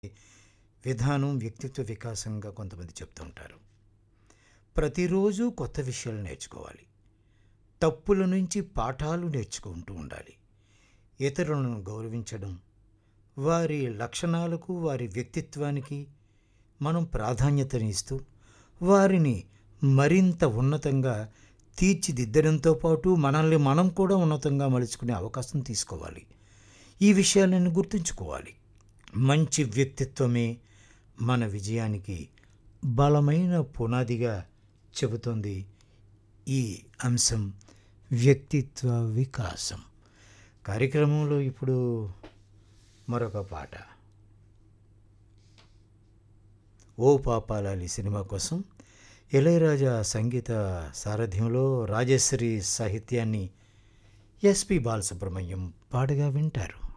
విధానం వ్యక్తిత్వ వికాసంగా కొంతమంది చెప్తూ ఉంటారు ప్రతిరోజు కొత్త విషయాలు నేర్చుకోవాలి తప్పుల నుంచి పాఠాలు నేర్చుకుంటూ ఉండాలి ఇతరులను గౌరవించడం వారి లక్షణాలకు వారి వ్యక్తిత్వానికి మనం ప్రాధాన్యతనిస్తూ వారిని మరింత ఉన్నతంగా తీర్చిదిద్దడంతో పాటు మనల్ని మనం కూడా ఉన్నతంగా మలుచుకునే అవకాశం తీసుకోవాలి ఈ విషయాలను గుర్తుంచుకోవాలి మంచి వ్యక్తిత్వమే మన విజయానికి బలమైన పునాదిగా చెబుతోంది ఈ అంశం వ్యక్తిత్వ వికాసం కార్యక్రమంలో ఇప్పుడు మరొక పాట ఓ పాపాలాలి సినిమా కోసం ఇళయరాజా సంగీత సారథ్యంలో రాజేశ్వరి సాహిత్యాన్ని ఎస్పి బాలసుబ్రహ్మణ్యం పాటగా వింటారు